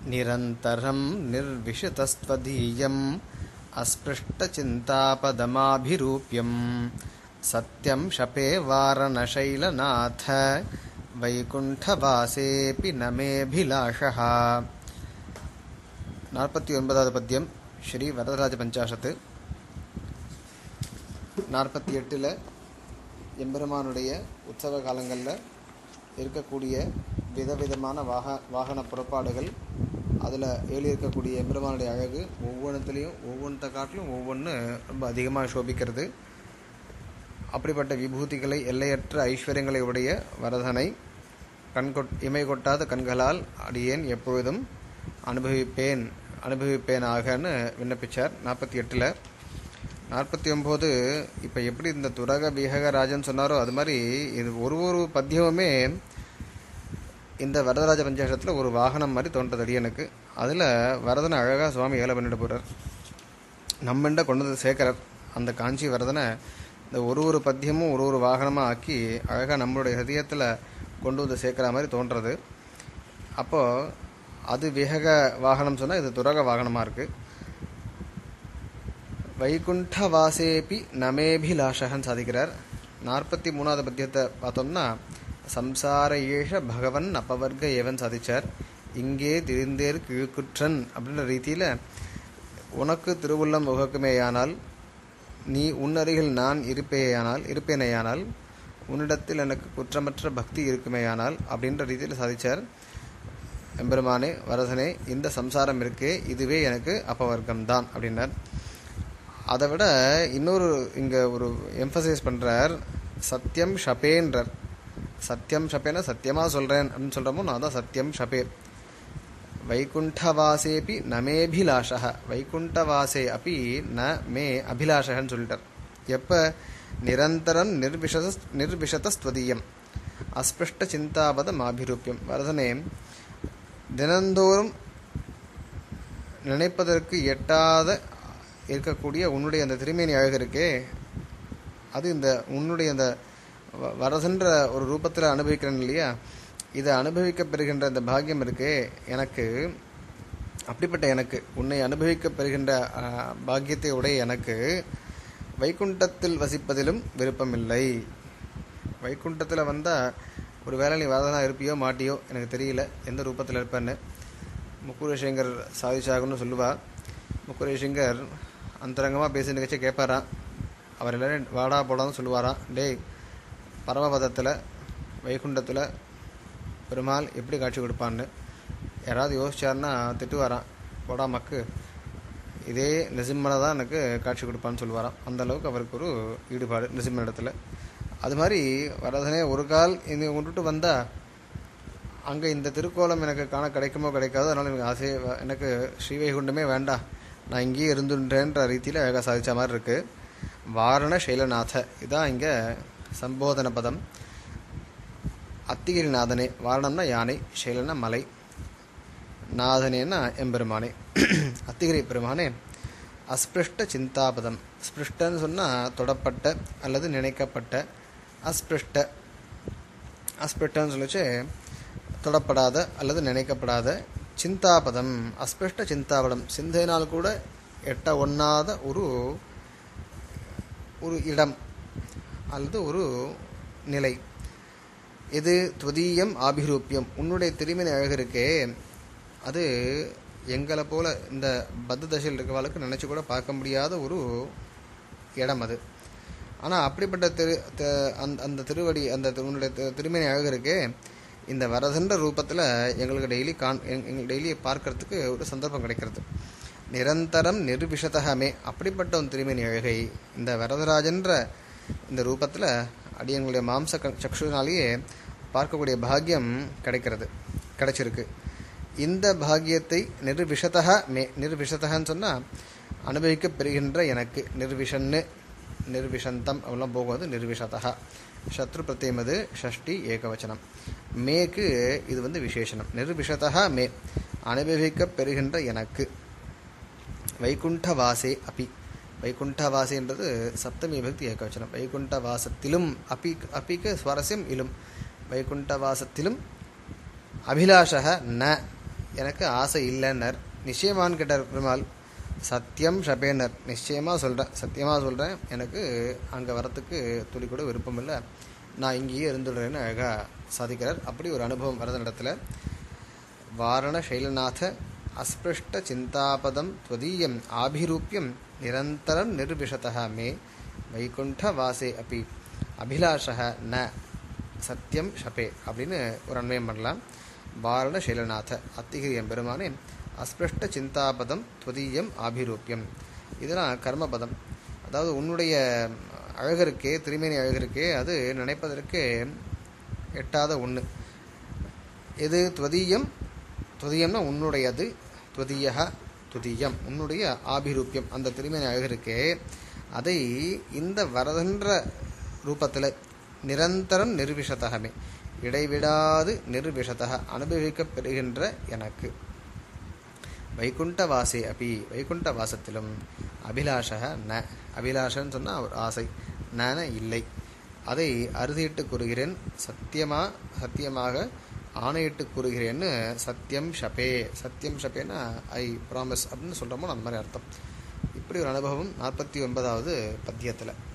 निरन्तरं निर्विशतस्त्वदीयम् अस्पृष्टचिन्तापदमाभिरूप्यम् सत्यं शपे वारणशैलनाथ வைகுண்டவாசேபி நமேபிலாஷः நாற்பத்தி ஒன்பதாவது பத்தியம் ஸ்ரீ வரதராஜ பஞ்சாசத்து நாற்பத்தி எட்டில் எம்பெருமானுடைய உற்சவ காலங்களில் இருக்கக்கூடிய விதவிதமான வாக வாகன புறப்பாடுகள் அதில் ஏழி இருக்கக்கூடிய எம்பெருமானுடைய அழகு ஒவ்வொன்றுத்துலேயும் ஒவ்வொன்றத்தை காட்டிலும் ஒவ்வொன்று ரொம்ப அதிகமாக சோபிக்கிறது அப்படிப்பட்ட விபூதிகளை எல்லையற்ற ஐஸ்வர்யங்களை உடைய வரதனை கண்கொட் இமை கொட்டாத கண்களால் அடியேன் எப்பொழுதும் அனுபவிப்பேன் அனுபவிப்பேன் ஆகன்னு விண்ணப்பிச்சார் நாற்பத்தி எட்டில் நாற்பத்தி ஒம்பது இப்போ எப்படி இந்த துரக விஹக ராஜன் சொன்னாரோ அது மாதிரி இது ஒரு ஒரு பத்தியமுமே இந்த வரதராஜ பஞ்சாசத்தில் ஒரு வாகனம் மாதிரி தோன்றது அடியனுக்கு அதில் வரதனை அழகாக சுவாமி ஏழை பண்ணிட்டு போகிறார் நம்மண்ட கொண்டு வந்து சேர்க்கிறார் அந்த காஞ்சி வரதனை இந்த ஒரு ஒரு பத்தியமும் ஒரு ஒரு வாகனமாக ஆக்கி அழகாக நம்மளுடைய ஹிருதயத்தில் கொண்டு வந்து சேர்க்குற மாதிரி தோன்றது அப்போது அது விஹக வாகனம் சொன்னால் இது துரக வாகனமாக இருக்குது வைகுண்ட வாசேபி நமேபிலாஷகன் சாதிக்கிறார் நாற்பத்தி மூணாவது பத்தியத்தை பார்த்தோம்னா சம்சார ஏஷ பகவன் அப்பவர்க்க ஏவன் சாதிச்சார் இங்கே திரிந்தேர் கிழுக்குற்றன் அப்படின்ற ரீதியில் உனக்கு திருவுள்ளம் உகக்குமேயானால் நீ உன்னருகில் நான் இருப்பேயானால் இருப்பேனேயானால் உன்னிடத்தில் எனக்கு குற்றமற்ற பக்தி இருக்குமேயானால் அப்படின்ற ரீதியில் சாதிச்சார் எம்பெருமானே வரதனே இந்த சம்சாரம் இருக்கே இதுவே எனக்கு அப்பவர்க்கம்தான் அப்படின்னார் அதை விட இன்னொரு இங்கே ஒரு எம்ஃபசைஸ் பண்ணுறார் சத்தியம் ஷபேன்றார் சத்தியம் ஷபேனா சத்தியமாக சொல்கிறேன் அப்படின்னு சொல்கிறோமோ நான் தான் சத்தியம் ஷபே வைகுண்டவாசேபி நமேபிலாஷக வைகுண்டவாசே அப்பி ந மே அபிலாஷகன்னு சொல்லிட்டார் எப்போ நிரந்தரம் நிர்விஷத நிர்விஷதஸ்துவதீயம் அஸ்பிருஷ்ட சிந்தாபத மாபிரூப்பியம் வரதனே தினந்தோறும் நினைப்பதற்கு எட்டாத இருக்கக்கூடிய உன்னுடைய அந்த திருமேனி அழகு இருக்கே அது இந்த உன்னுடைய அந்த வரதன்ற ஒரு ரூபத்தில் அனுபவிக்கிறேன் இல்லையா இதை அனுபவிக்க பெறுகின்ற இந்த பாக்கியம் இருக்கே எனக்கு அப்படிப்பட்ட எனக்கு உன்னை அனுபவிக்க பெறுகின்ற பாக்கியத்தை உடைய எனக்கு வைகுண்டத்தில் வசிப்பதிலும் விருப்பமில்லை வைகுண்டத்தில் வந்தால் ஒரு வேலை நீ வரதனாக இருப்பியோ மாட்டியோ எனக்கு தெரியல எந்த ரூபத்தில் இருப்பேன்னு முக்குரேஷங்கர் சாதிச்சாகுன்னு சொல்லுவா முக்குரேஷங்கர் அந்தரங்கமாக பேசி நிகழ்ச்சி கேட்பாராம் அவர் எல்லாரும் வாடா போடான்னு சொல்லுவாராம் டேய் பரமபதத்தில் வைகுண்டத்தில் பெருமாள் எப்படி காட்சி கொடுப்பான்னு யாராவது யோசிச்சாருன்னா திட்டுவாராம் போடா மக்கு இதே நிசிம்மனை தான் எனக்கு காட்சி கொடுப்பான்னு சொல்லுவாராம் அந்த அளவுக்கு அவருக்கு ஒரு ஈடுபாடு நிசிம்மன் இடத்துல அது மாதிரி வரதனே ஒரு கால் இந்த கொண்டுட்டு வந்தால் அங்கே இந்த திருக்கோலம் எனக்கு காண கிடைக்குமோ கிடைக்காதோ அதனால் எனக்கு ஆசை எனக்கு ஸ்ரீவைகுண்டமே வேண்டாம் நான் இங்கேயே இருந்துன்றேன்ற ரீதியில் அழகாக சாதித்த மாதிரி இருக்குது வாரண சைலநாத இதான் இங்கே சம்போதன பதம் அத்திகிரி நாதனே வாரணம்னா யானை சைலனா மலை நாதனேன்னா எம்பெருமானே அத்திகிரி பெருமானே அஸ்பிருஷ்ட சிந்தாபதம் ஸ்பிருஷ்டன்னு சொன்னால் தொடப்பட்ட அல்லது நினைக்கப்பட்ட அஸ்பிருஷ்ட அஸ்பிருஷ்டன்னு சொல்லிச்சு தொடப்படாத அல்லது நினைக்கப்படாத சிந்தாபதம் அஸ்பிருஷ்ட சிந்தாபதம் சிந்தையினால் கூட எட்ட ஒண்ணாத ஒரு ஒரு இடம் அல்லது ஒரு நிலை இது துவதீயம் ஆபிரூப்பியம் உன்னுடைய திருமணி அழகு இருக்கே அது எங்களை போல இந்த பத்த தசையில் இருக்கவாளுக்கு நினச்சி கூட பார்க்க முடியாத ஒரு இடம் அது ஆனால் அப்படிப்பட்ட திரு அந்த அந்த திருவடி அந்த உன்னுடைய திருமணி அழகு இருக்கே இந்த வரதன்ற ரூபத்தில் எங்களுக்கு டெய்லி கான் எங்களுக்கு டெய்லி பார்க்கறதுக்கு ஒரு சந்தர்ப்பம் கிடைக்கிறது நிரந்தரம் நிர்விஷதகமே அப்படிப்பட்ட ஒரு திருமணி அழகை இந்த வரதராஜன்ற இந்த ரூபத்தில் அடியங்களுடைய மாம்ச சக்ஷுனாலேயே பார்க்கக்கூடிய பாக்கியம் கிடைக்கிறது கிடைச்சிருக்கு இந்த பாக்கியத்தை நிர்விஷதக மே நிர்விஷதகன்னு சொன்னால் அனுபவிக்க பெறுகின்ற எனக்கு நிர்விஷன்னு நிர்விஷந்தம் அப்படிலாம் போகும்போது நிர்விஷதா சத்ரு பிரத்தியமது ஷஷ்டி ஏகவச்சனம் மேக்கு இது வந்து விசேஷனம் நிர்விஷதா மே அனுபவிக்க பெறுகின்ற எனக்கு வைகுண்ட வாசே அப்பி வைகுண்ட வாசேன்றது சப்தமி பக்தி ஏகவச்சனம் வைகுண்ட வாசத்திலும் அப்பி அப்பிக்கு சுவாரஸ்யம் இலும் வைகுண்ட வாசத்திலும் அபிலாஷக ந எனக்கு ஆசை இல்லைன்னர் நிச்சயமான்னு கேட்டார் பெருமாள் சத்தியம் ஷபேனர் நிச்சயமாக சொல்கிறேன் சத்தியமாக சொல்கிறேன் எனக்கு அங்கே வரத்துக்கு துளி கூட விருப்பம் இல்லை நான் இங்கேயே இருந்துடுறேன்னு அழகாக சாதிக்கிறார் அப்படி ஒரு அனுபவம் வரத இடத்துல வாரண சைலநாத அஸ்பிருஷ்ட சிந்தாபதம் त्वदीयम् ஆபிரூபியம் நிரந்தரம் நிர்விஷதः மே வைகுண்ட வாசே அப்பி அபிலாஷக ந சத்தியம் ஷபே அப்படின்னு ஒரு அன்வயம் பண்ணலாம் வாரண சைலநாத அத்திகிரி எம்பெருமானே அஸ்பிருஷ்ட சிந்தாபதம் त्वदीयम् ஆபிரூபியம் இதெல்லாம் கர்மபதம் அதாவது உன்னுடைய அழகருக்கே திருமேனி அழகருக்கே அது நினைப்பதற்கு எட்டாத ஒன்று எது துவதீயம் துவதீயம்னா உன்னுடையது துவதீய துதியம் உன்னுடைய ஆபிரூபியம் அந்த திருமேனி அழகருக்கே அதை இந்த வரதன்ற ரூபத்தில் நிரந்தரம் நிர்விஷதகமே இடைவிடாது நிர்விஷதக அனுபவிக்கப் பெறுகின்ற எனக்கு வைகுண்ட வாசே அப்பி வைகுண்ட வாசத்திலும் அபிலாஷக ந அபிலாஷன்னு சொன்னால் ஒரு ஆசை நன இல்லை அதை அறுதிட்டு கூறுகிறேன் சத்தியமா சத்தியமாக ஆணையிட்டு கூறுகிறேன்னு சத்தியம் ஷபே சத்தியம் ஷபேனா ஐ ப்ராமிஸ் அப்படின்னு சொல்கிறோமோ அந்த மாதிரி அர்த்தம் இப்படி ஒரு அனுபவம் நாற்பத்தி ஒன்பதாவது பத்தியத்தில்